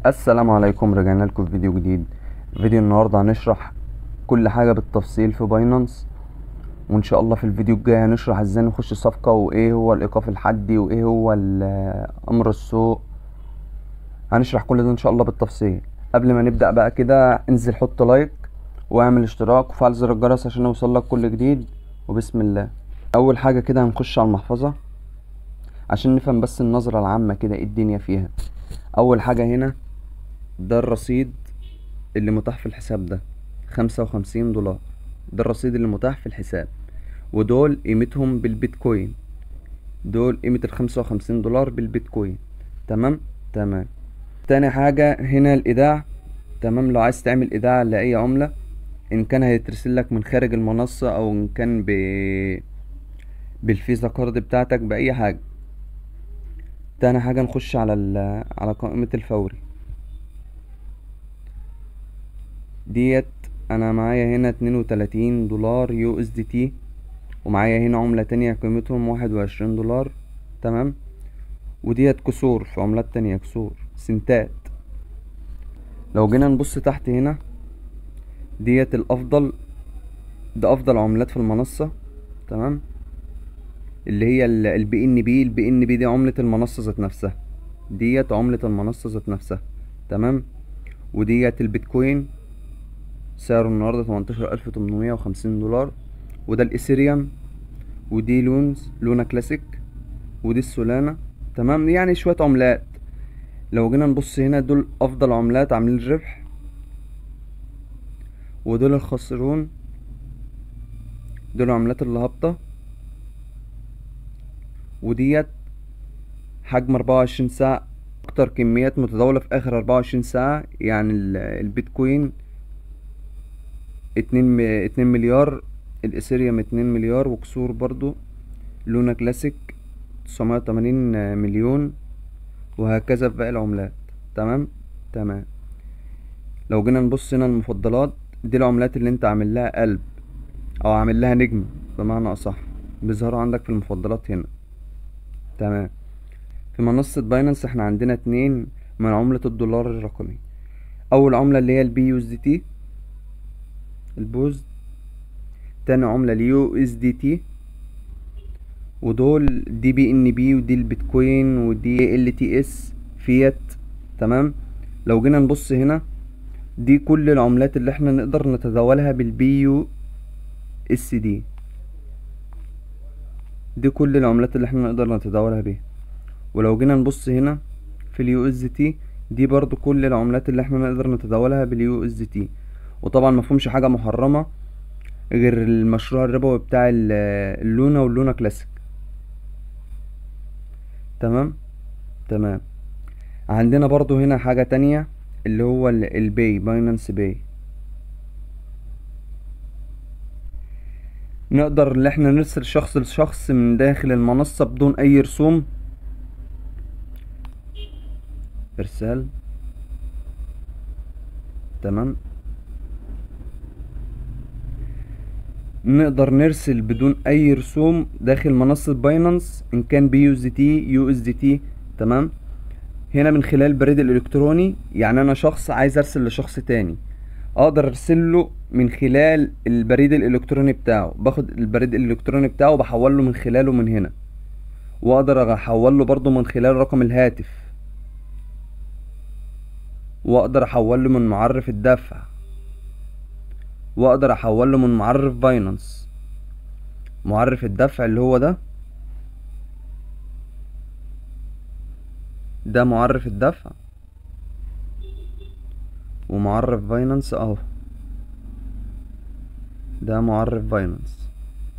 السلام عليكم رجعنا لكم في فيديو جديد فيديو النهارده هنشرح كل حاجه بالتفصيل في باينانس وان شاء الله في الفيديو الجاي هنشرح ازاي نخش صفقه وايه هو الايقاف الحدي وايه هو ال- امر السوق هنشرح كل ده ان شاء الله بالتفصيل قبل ما نبدا بقى كده انزل حط لايك واعمل اشتراك وفعل زر الجرس عشان يوصلك كل جديد وبسم الله اول حاجه كده هنخش على المحفظه عشان نفهم بس النظره العامه كده ايه الدنيا فيها اول حاجه هنا ده الرصيد اللي متاح في الحساب ده خمسة وخمسين دولار ده الرصيد اللي متاح في الحساب ودول قيمتهم بالبيتكوين دول قيمة الخمسة وخمسين دولار بالبيتكوين تمام تمام تاني حاجة هنا الإيداع تمام لو عايز تعمل إيداع لأي عملة إن كان هيترسل لك من خارج المنصة أو إن كان ب بالفيزا كارد بتاعتك بأي حاجة تاني حاجة نخش على ال... على قائمة الفوري ديت انا معايا هنا اتنين وتلاتين دولار يو اس دي تي ومعايا هنا عملة تانية قيمتهم واحد وعشرين دولار تمام وديت كسور في عملات تانية كسور سنتات لو جينا نبص تحت هنا ديت الافضل ده افضل عملات في المنصة تمام اللي هي البي ان بي البي ان بي دي عملة المنصة ذات نفسها ديت عملة المنصة ذات نفسها تمام وديت البيتكوين سعره النهاردة تمنتاشر ألف تمنمية وخمسين دولار وده الإيثيريوم ودي لونز لونا كلاسيك ودي السولانا تمام يعني شوية عملات لو جينا نبص هنا دول أفضل عملات عاملين ربح ودول الخاسرون دول العملات اللي هابطة وديت حجم أربعة وعشرين ساعة أكتر كميات متداولة في آخر أربعة وعشرين ساعة يعني ال- البيتكوين اتنين م... اتنين مليار الإثيريوم اتنين مليار وكسور برضو لونا كلاسيك تسعمية وتمانين مليون وهكذا في باقي العملات تمام تمام لو جينا نبص هنا المفضلات دي العملات اللي انت عامل لها قلب او عامل لها نجم بمعنى اصح بيظهروا عندك في المفضلات هنا تمام في منصة باينانس احنا عندنا اتنين من عملة الدولار الرقمي اول عملة اللي هي البي يو اس دي تي البوز تاني عملة اليو اس دي تي ودول دي بي ان بي ودي البيتكوين ودي ال تي اس فيات تمام لو جينا نبص هنا دي كل العملات اللي احنا نقدر نتداولها بالبي يو اس دي دي كل العملات اللي احنا نقدر نتداولها بيها ولو جينا نبص هنا في اليو اس تي دي برضو كل العملات اللي احنا نقدر نتداولها باليو اس تي وطبعا مفهومش حاجة محرمة غير المشروع الربوي بتاع ال- اللونا واللونا كلاسيك تمام تمام عندنا برضو هنا حاجة تانية اللي هو ال- الباي باينانس باي نقدر ان احنا نرسل شخص لشخص من داخل المنصة بدون اي رسوم ارسال تمام نقدر نرسل بدون اي رسوم داخل منصة باينانس ان كان بي يو اس تي يو اس دي تي تمام هنا من خلال البريد الالكتروني يعني انا شخص عايز ارسل لشخص تاني اقدر ارسل له من خلال البريد الالكتروني بتاعه باخد البريد الالكتروني بتاعه وبحوله من خلاله من هنا واقدر احوله برضو من خلال رقم الهاتف واقدر احوله من معرف الدفع واقدر احوله من معرف باينانس معرف الدفع اللي هو ده ده معرف الدفع ومعرف باينانس اهو ده معرف باينانس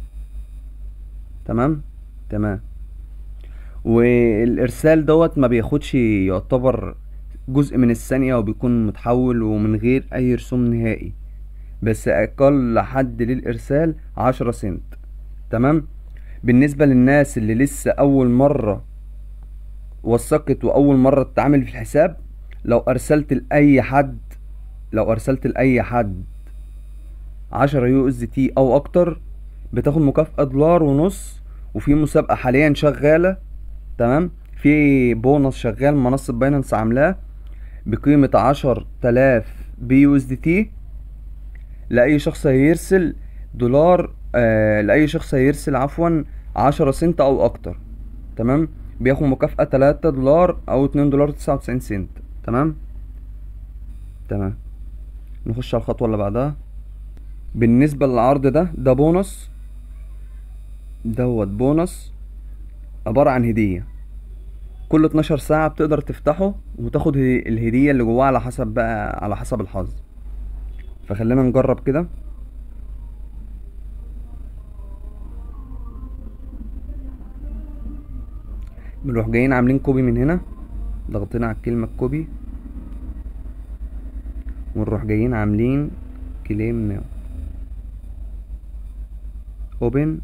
تمام تمام والارسال دوت ما بياخدش يعتبر جزء من الثانية وبيكون متحول ومن غير اي رسوم نهائي بس اقل حد للارسال عشرة سنت تمام بالنسبة للناس اللي لسه اول مرة وثقت واول مرة تتعامل في الحساب لو ارسلت لاي حد لو ارسلت لاي حد عشرة يو اس تي او اكتر بتاخد مكافأة دولار ونص وفي مسابقة حاليا شغالة تمام في بونص شغال منصة باينانس عاملاه بقيمة عشر تلاف بي يو اس دي تي لأي شخص هيرسل دولار آه لأي شخص هيرسل عفوا عشرة سنت أو أكتر تمام بياخد مكافأة تلاتة دولار أو اتنين دولار تسعة وتسعين سنت تمام تمام نخش على الخطوة اللي بعدها بالنسبة للعرض ده ده بونص دوت بونص عبارة عن هدية كل 12 ساعة بتقدر تفتحه وتاخد هدي- الهدية اللي جواه على حسب بقى على حسب الحظ فخلينا نجرب كده بنروح جايين عاملين كوبي من هنا ضغطين على الكلمة كوبي ونروح جايين عاملين كليم ناو اوبن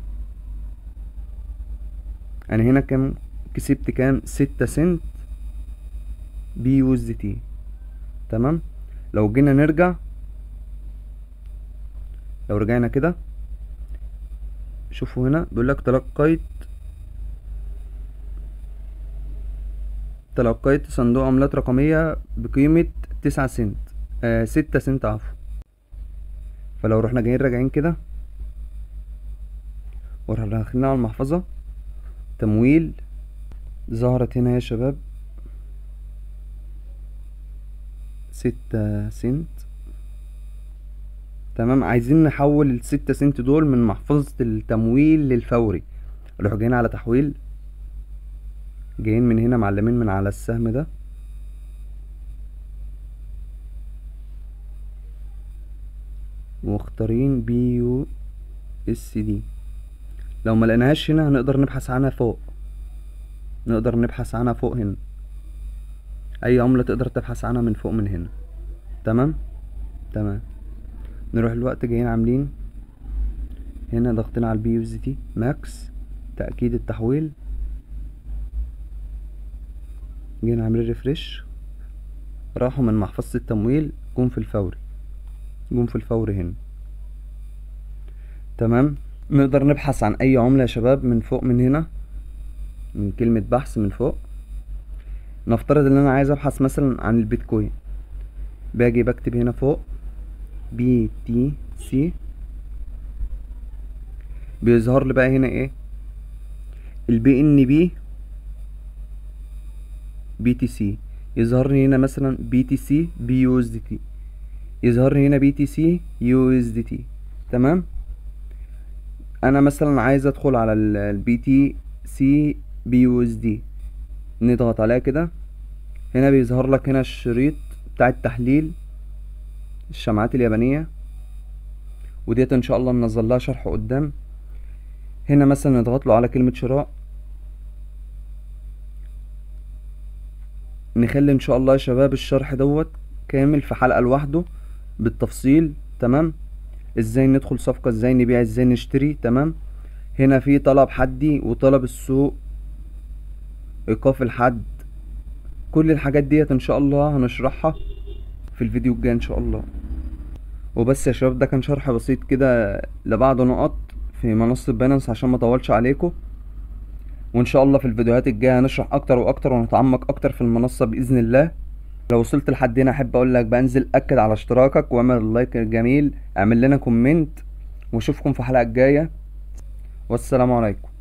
انا هنا كام كسبت كام ستة سنت بي يو اس دي تي تمام لو جينا نرجع لو رجعنا كده شوفوا هنا بيقول لك تلقيت تلقيت صندوق عملات رقمية بقيمة تسعة سنت آه ستة سنت عفوا فلو رحنا جايين راجعين كده ورحنا داخلين على المحفظة تمويل ظهرت هنا يا شباب ستة سنت تمام عايزين نحول الستة سنت دول من محفظة التمويل للفوري نروح جايين على تحويل جايين من هنا معلمين من على السهم ده واختارين بي يو اس دي لو ما لقيناهاش هنا هنقدر نبحث عنها فوق نقدر نبحث عنها فوق هنا اي عملة تقدر تبحث عنها من فوق من هنا تمام تمام نروح الوقت جايين عاملين هنا ضغطين على البي يو اس دي ماكس تأكيد التحويل جينا عاملين ريفرش راحوا من محفظة التمويل جم في الفوري جم في الفوري هنا تمام نقدر نبحث عن اي عملة يا شباب من فوق من هنا من كلمة بحث من فوق نفترض ان انا عايز ابحث مثلا عن البيتكوين باجي بكتب هنا فوق بي تي سي بيظهر لي بقى هنا ايه البي ان بي بي تي سي يظهر لي هنا مثلا بي تي سي بي يو اس دي تي يظهر لي هنا بي تي سي يو اس دي تي تمام انا مثلا عايز ادخل على البي تي سي بي يو اس دي نضغط عليها كده هنا بيظهر لك هنا الشريط بتاع التحليل الشمعات اليابانية وديت ان شاء الله منزل لها شرح قدام هنا مثلا نضغط له على كلمة شراء نخلي ان شاء الله يا شباب الشرح دوت كامل في حلقة لوحده بالتفصيل تمام ازاي ندخل صفقة ازاي نبيع ازاي نشتري تمام هنا في طلب حدي وطلب السوق ايقاف الحد كل الحاجات ديت ان شاء الله هنشرحها في الفيديو الجاي ان شاء الله وبس يا شباب ده كان شرح بسيط كده لبعض نقط في منصة باينانس عشان ما اطولش عليكم وان شاء الله في الفيديوهات الجايه هنشرح اكتر واكتر ونتعمق اكتر في المنصه باذن الله لو وصلت لحد هنا احب اقول لك بنزل اكد على اشتراكك واعمل اللايك الجميل اعمل لنا كومنت واشوفكم في الحلقه الجايه والسلام عليكم